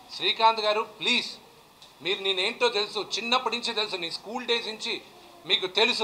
శ్రీకాంత్ గారు ప్లీజ్ మీరు నేనేంటో తెలుసు చిన్నప్పటి నుంచి తెలుసు నీ స్కూల్ డేస్ నుంచి మీకు తెలుసు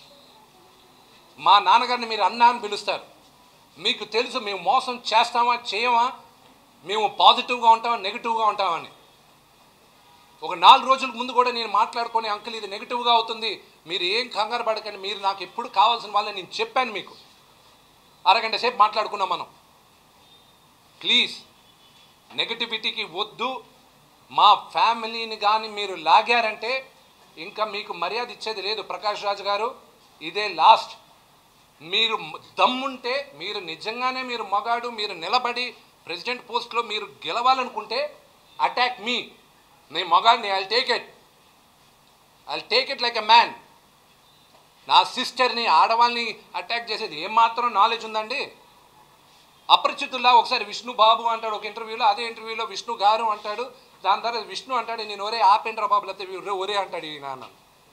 మా నాన్నగారిని మీరు అన్నా అని పిలుస్తారు మీకు తెలుసు మేము మోసం చేస్తామా చేయమా మేము పాజిటివ్గా ఉంటామా నెగిటివ్గా ఉంటామా అని ఒక నాలుగు రోజుల ముందు కూడా నేను మాట్లాడుకొని అంకుల్ ఇది నెగిటివ్గా అవుతుంది మీరు ఏం కంగారు పడకండి మీరు నాకు ఎప్పుడు కావాల్సిన వాళ్ళని నేను చెప్పాను మీకు అరగంట సేపు మాట్లాడుకున్నాం మనం ప్లీజ్ నెగటివిటీకి వద్దు మా ఫ్యామిలీని కానీ మీరు లాగారంటే ఇంకా మీకు మర్యాద ఇచ్చేది లేదు ప్రకాష్ రాజు గారు ఇదే లాస్ట్ మీరు మ- దమ్ముంటే మీరు నిజంగానే మీరు మగాడు మీరు నిలబడి ప్రెసిడెంట్ పోస్ట్లో మీరు గెలవాలనుకుంటే అటాక్ మీ నేను మగాడిని I take it I take it like a man నా సిస్టర్ని ఆడవాళ్ళని అటాక్ చేసేది ఏమాత్రం నాలెడ్జ్ ఉందండి అపరిచితుల్లా ఒకసారి విష్ణు బాబు అంటాడు ఒక ఇంటర్వ్యూలో అదే ఇంటర్వ్యూలో విష్ణు గారు అంటాడు దాని తర్వాత విష్ణు అంటాడు నేను ఒరే ఆపేంద్ర బాబు లేకపోతే వీరు ఒరే అంటాడు ఈ నాన్న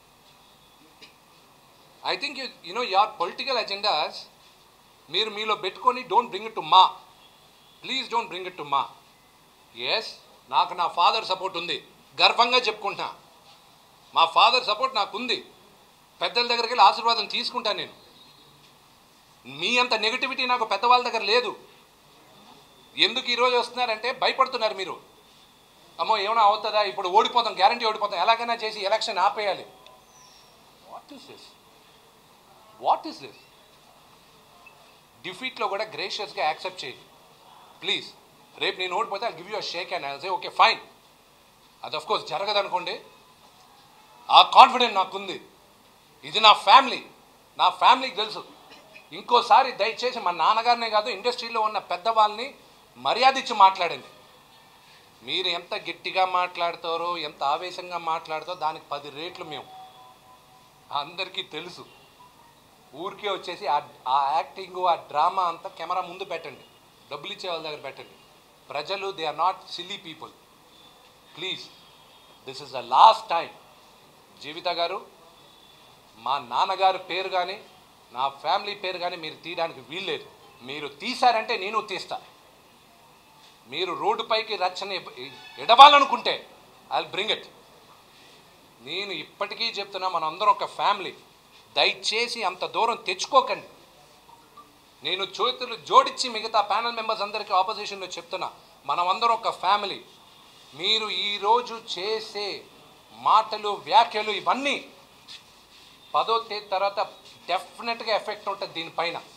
I think you you know your political agendas మీరు మీలో పెట్టుకొని డోంట్ బ్రింగ్ ఇట్ టు మా please don't bring it to మా ఎస్ నాకు నా ఫాదర్ సపోర్ట్ ఉంది గర్వంగా చెప్పుకుంటున్నా మా ఫాదర్ సపోర్ట్ నాకు ఉంది పెద్దల దగ్గరికి వెళ్ళి ఆశీర్వాదం తీసుకుంటాను నేను మీ అంత నెగిటివిటీ నాకు పెద్దవాళ్ళ దగ్గర లేదు ఎందుకు ఈరోజు వస్తున్నారంటే భయపడుతున్నారు మీరు అమ్మో ఏమైనా అవుతుందా ఇప్పుడు ఓడిపోతాం గ్యారంటీ ఓడిపోతాం ఎలాగైనా చేసి ఎలక్షన్ ఆపేయాలి what is this what is this డిఫీట్లో కూడా గ్రేషియస్గా యాక్సెప్ట్ చేయి ప్లీజ్ రేపు నేను ఓడిపోతే give you shake and I say okay fine అది ఆఫ్ కోర్స్ జరగదు అనుకోండి ఆ కాన్ఫిడెంట్ నాకుంది ఇది నా ఫ్యామిలీ నా ఫ్యామిలీకి తెలుసు ఇంకోసారి దయచేసి మా నాన్నగారినే కాదు ఇండస్ట్రీలో ఉన్న పెద్దవాళ్ళని మర్యాద ఇచ్చి మాట్లాడండి మీరు ఎంత గట్టిగా మాట్లాడతారో ఎంత ఆవేశంగా మాట్లాడతారో దానికి పది రేట్లు మేము అందరికీ తెలుసు ఊరికే వచ్చేసి ఆ ఆ యాక్టింగ్ ఆ డ్రామా అంతా కెమెరా ముందు పెట్టండి డబ్బులు ఇచ్చే వాళ్ళ దగ్గర పెట్టండి ప్రజలు they are not silly people please this is the last time Jeevitha గారు మా నాన్నగారి పేరు కానీ నా ఫ్యామిలీ పేరు కానీ మీరు తీయడానికి వీల్లేదు మీరు తీశారంటే నేను తీస్తా మీరు రోడ్డుపైకి రచ్చని ఎడవాలనుకుంటే ఐ బ్రింగ్ ఇట్ నేను ఇప్పటికీ చెప్తున్నా మనందరం ఒక ఫ్యామిలీ దయచేసి అంత దూరం తెచ్చుకోకండి నేను చేతులు జోడించి మిగతా ప్యానల్ మెంబర్స్ అందరికీ ఆపోజిషన్లో చెప్తున్నా మనమందరం ఒక ఫ్యామిలీ మీరు ఈరోజు చేసే మాటలు వ్యాఖ్యలు ఇవన్నీ పదో తేదీ తర్వాత డెఫినెట్గా ఎఫెక్ట్ ఉంటుంది దీనిపైన